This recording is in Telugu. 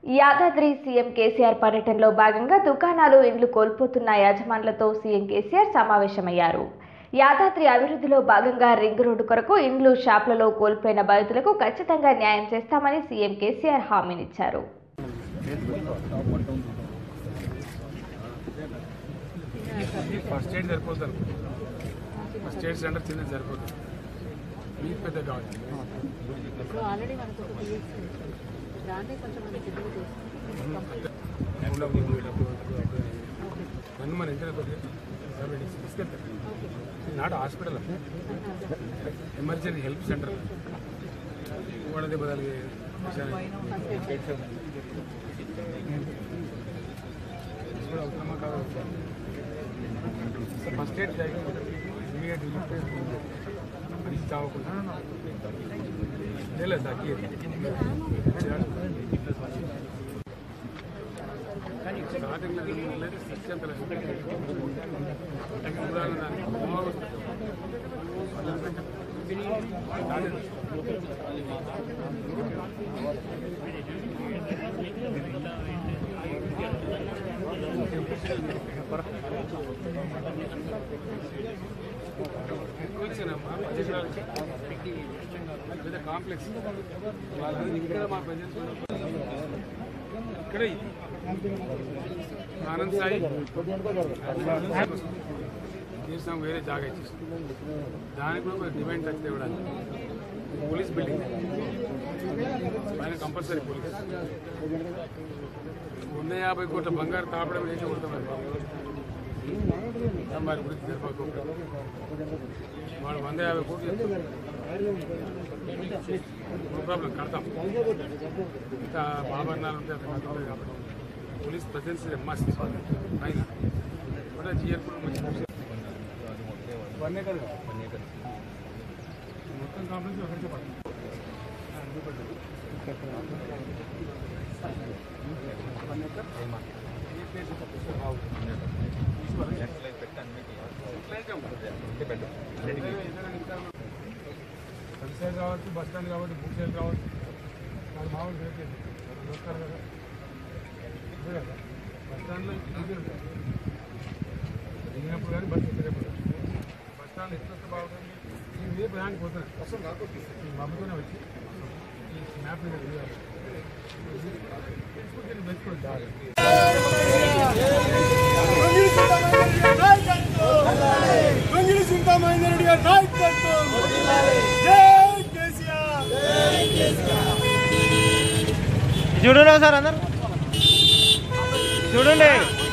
యాదాద్రి సీఎం కేసీఆర్ పర్యటనలో భాగంగా దుకాణాలు ఇండ్లు కోల్పోతున్న యాజమాన్లతో సీఎం కేసీఆర్ సమావేశమయ్యారు యాదాద్రి అభివృద్ధిలో భాగంగా రింగ్ రోడ్డు కొరకు ఇండ్లు షాపులలో కోల్పోయిన బాధితులకు ఖచ్చితంగా న్యాయం చేస్తామని సీఎం కేసీఆర్ హామీనిచ్చారు ఫస్ట్ ఎయిడ్ సరిపోతుంది అనుకో ఫస్ట్ ఎయిడ్ సెంటర్ చిన్నది సరిపోతుంది మీకు పెద్ద కావాలి ఇప్పుడు ఆల్రెడీ మనకు ఒక పిఎస్సి దాన్నే కొంచెం మనం పెద్దగా చేస్తాం ఉండవు. నన్ను మన ఇంటర్ తీసుకెళ్తారు నాడు హాస్పిటల్ ఎమర్జెన్సీ హెల్ప్ సెంటర్ కూడా బదలిగే అవసరమా కాదు ఫస్ట్ ఎయిడ్ ఇమీడియట్ మనిషి చావకుండా లేదు తగ్గి స్టార్టింగ్లో లేదు సత్యంతల ఉదాహరణ దానికి ఎక్కువచ్చానమ్మా పదిహేను పెద్ద కాంప్లెక్స్ వాళ్ళని ఇక్కడ మా ప్రజెంట్ ఇక్కడ ఇది ఆనంద్ సాయి చేసినాం వేరే జాగా ఇచ్చేసి దానికి కూడా కొంచెం డిమాండ్ తగ్గితే ఇవ్వడానికి పోలీస్ బిల్డింగ్ పైన కంపల్సరీ పోలీస్ వంద యాభై కోట్ల బంగారు తాపడం వేసి కొడతాం మరి గురించి సరిపోకుండా వాడు వంద యాభై కోట్లు చెప్తాడు. నో ప్రాబ్లం కడతాం ఇంకా ఆభరణాలు ఉంటే అక్కడ కడతాం కాబట్టి పోలీస్ ప్రజెన్స్ మస్ట్ పైన కూడా జిఆర్ కూడా మంచి వన్ ఏకర్ వన్ ఏకర్ మొత్తం కాంప్లెక్స్ ఒకరికి పడుతుంది వన్ ఏకర్ ఏ ప్లేస్ వ్యవసాయం కావచ్చు బస్ స్టాండ్ కాబట్టి బుక్ సేల్ కావచ్చు వాళ్ళు మామూలు రేట్ లేదు వస్తారు కదా అంతే కదా బస్ స్టాండ్లో ఈజీ ఉంటుంది దిగినప్పుడు కానీ బస్ ఎక్కేటప్పుడు బస్ స్టాండ్ ఎట్లా వస్తే బాగుంటుంది నేను ఏ ప్రయాణికి పోతున్నాను అసలు నాకు ఈ మబ్బుతోనే వచ్చి ఈ మ్యాప్ మీద తీయాలి పెట్టుకోండి మంగిలి సింతామహేందర్ రెడ్డి గారి నాయకత్వం జై కేసీఆర్ చూడండి సార్ అందరు చూడండి